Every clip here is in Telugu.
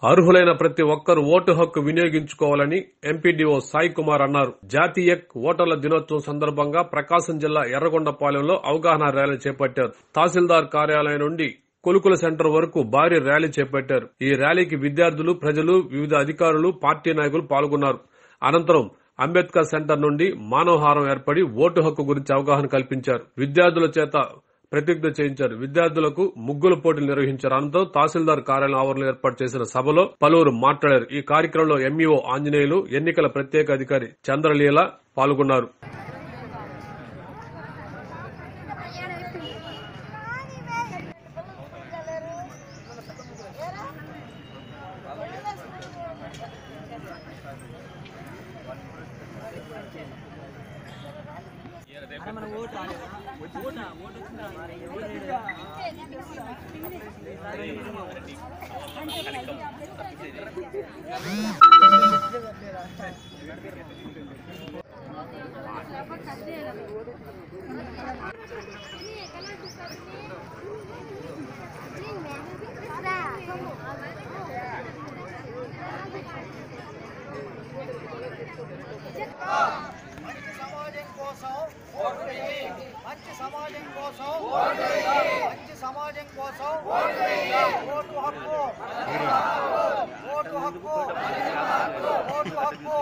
అర్హులైన ప్రతి ఒక్కరూ ఓటు హక్కు వినియోగించుకోవాలని ఎంపీడీఓ సాయి కుమార్ అన్నారు జాతీయ ఓటర్ల దినోత్సవం సందర్భంగా ప్రకాశం జిల్లా ఎర్రగొండపాలెంలో అవగాహన ర్యాలీ చేపట్టారు తహసీల్దార్ కార్యాలయం నుండి కొలుకుల సెంటర్ వరకు భారీ ర్యాలీ చేపట్టారు ఈ ర్యాలీకి విద్యార్థులు ప్రజలు వివిధ అధికారులు పార్టీ నాయకులు పాల్గొన్నారు అనంతరం అంబేద్కర్ సెంటర్ నుండి మానవహారం ఏర్పడి ఓటు హక్కు గురించి అవగాహన కల్పించారు విద్యార్థుల చేత ప్రతిజ్ఞ చేయించారు విద్యార్థులకు ముగ్గుల పోటీలు నిర్వహించారు అనంతరం తహసీల్దార్ కార్యాలయం ఆవరణలో ఏర్పాటు చేసిన సభలో పలువురు మాట్లాడారు ఈ కార్యక్రమంలో ఎంఈఓ ఆంజనేయులు ఎన్నికల ప్రత్యేక అధికారి చంద్రలీల పాల్గొన్నారు మంచి సమాజం కోసం మంచి సమాజం కోసం మంచి సమాజం కోసం ఓటు హక్కు ఓటు హక్కు ఓటు హక్కు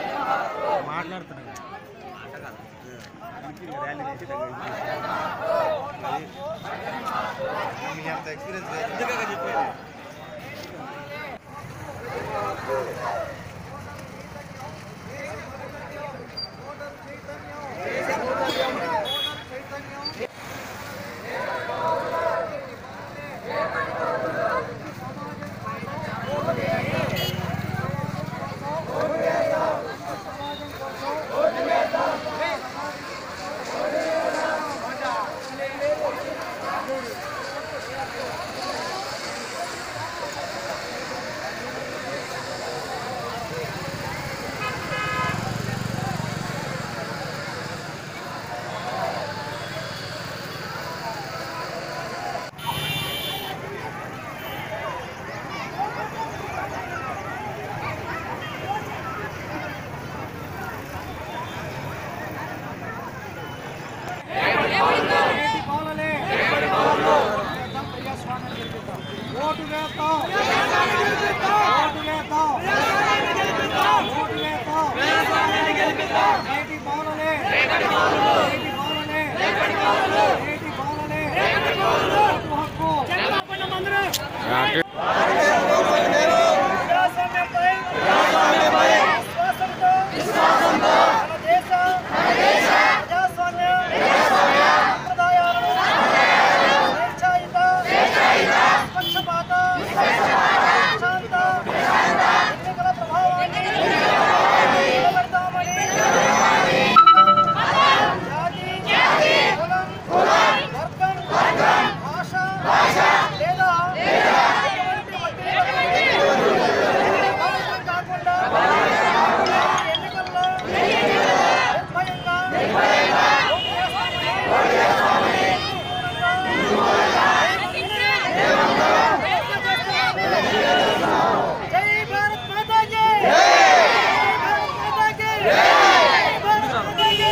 పాలనే చేద్దాం, ప్రజాస్వామ్యం గెలిపిద్దాం. ఓటు వేద్దాం ఓటు వేద్దాం ఓటు వేద్దాం నేటి పాలనే నేటి పాలనే నేటి పాలనే ఓటు హక్కు ప్రజాస్వామ్యంపై విశ్వాసంతో మన దేశ ప్రజాస్వామ్య సంప్రదాయాలను స్వేచ్ఛాయుత నిష్పక్షపాత ప్రశాంత ఎన్నికల ప్రభావాన్ని నిలబెడతామని జాతి కులం వర్గం భాష లేదా ఎటువంటి వడ్డీలకు ప్రభావితం కాకుండా ఎన్నికల్లో నిర్భయంగా ఓటు వేస్తామని జై భారత్ మాతా కీ జై భారత్ మాతా కీ జై భారత్ మాతా కీ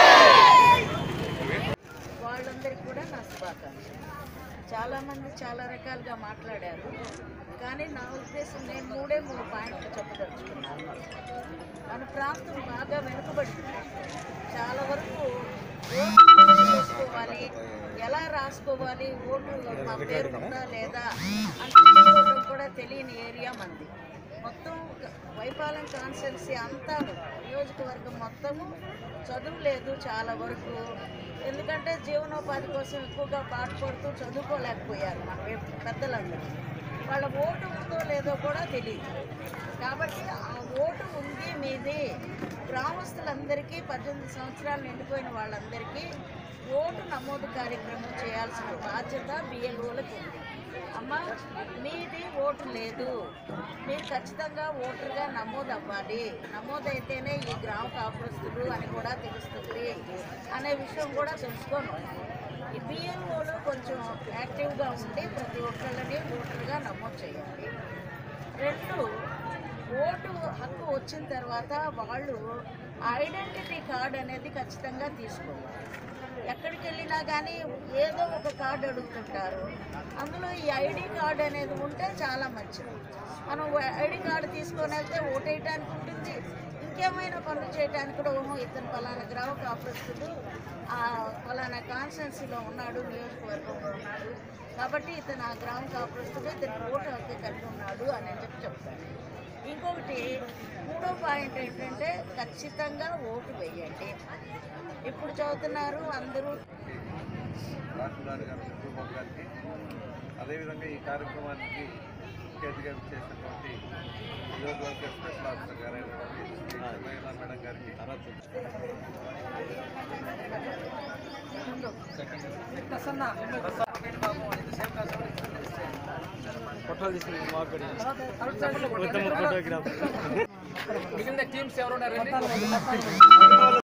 వాళ్ళందరికీ కూడా నా శుభాకాంక్షలు చాలామంది చాలా రకాలుగా మాట్లాడారు కానీ నా ఉద్దేశం నేను మూడే మూడు పాయింట్లు చెప్పదలుచుకున్నాను మన ప్రాంతం బాగా వెనుకబడింది చాలా వరకు ఓటు ఎలా చేసుకోవాలి ఎలా రాసుకోవాలి ఓటు మా పేరు ఉందా లేదా అని తెలుసుకోవడం కూడా తెలియని ఏరియా మంది మొత్తం వైపాలెం కాన్స్టెన్సీ అంతా నియోజకవర్గం మొత్తము చదువు లేదు చాలా వరకు ఎందుకంటే జీవనోపాధి కోసం ఎక్కువగా పాటుపడుతూ చదువుకోలేకపోయారు మన వే- పెద్దలందరూ వాళ్ళ ఓటు ఉందో లేదో కూడా తెలియదు కాబట్టి ఆ ఓటు ఉంది మీది గ్రామస్తులందరికీ పద్దెనిమిది సంవత్సరాలు నిండిపోయిన వాళ్ళందరికీ ఓటు నమోదు కార్యక్రమం చేయాల్సిన బాధ్యత బిఎల్ఓలకు ఉంది అమ్మ మీది ఓటు లేదు మీరు ఖచ్చితంగా ఓటర్గా నమోదు అవ్వాలి నమోదైతేనే ఈ గ్రామ కాపురస్తులు అని కూడా తెలుస్తుంది అనే విషయం కూడా తెలుసుకోను ఈ బిఎల్ఓలో కొంచెం యాక్టివ్గా ఉండి ప్రతి ఒక్కళ్ళని ఓటర్గా నమోదు చేయాలి రెండు ఓటు హక్కు వచ్చిన తర్వాత వాళ్ళు ఐడెంటిటీ కార్డ్ అనేది ఖచ్చితంగా తీసుకోవాలి ఎక్కడికి వెళ్ళినా కానీ ఏదో ఒక కార్డు అడుగుతుంటారు అందులో ఈ ఐడి కార్డు అనేది ఉంటే చాలా మంచిది మనం ఐడి కార్డు తీసుకొని వెళ్తే ఓటేయడానికి ఉంటుంది ఇంకేమైనా పనులు చేయడానికి కూడా ఓహో ఇతను పలానా గ్రామ కాపురస్తుడు ఆ పలానా కాన్స్టెన్సీలో ఉన్నాడు నియోజకవర్గంలో ఉన్నాడు కాబట్టి ఇతను ఆ గ్రామ కాపురస్తుడు ఇతను ఓటు హక్కు కలిగి ఉన్నాడు అని చెప్పి చెప్తాడు ఇంకొకటి మూడో పాయింట్ ఏంటంటే ఖచ్చితంగా ఓటు వేయండి ఇప్పుడు చదువుతున్నారు అందరూ రాష్ట్రదారి గారి కుటుంబం గారికి అదేవిధంగా ఈ కార్యక్రమానికి ముఖ్య అతిథిగా చేసినటువంటి నియోజకవర్గ స్పెషల్ ఆఫీసర్ గారైనటువంటి శ్రీ చెన్నయ్య మేడం గారికి మిగిలిన టీమ్స్ ఎవరున్నారండి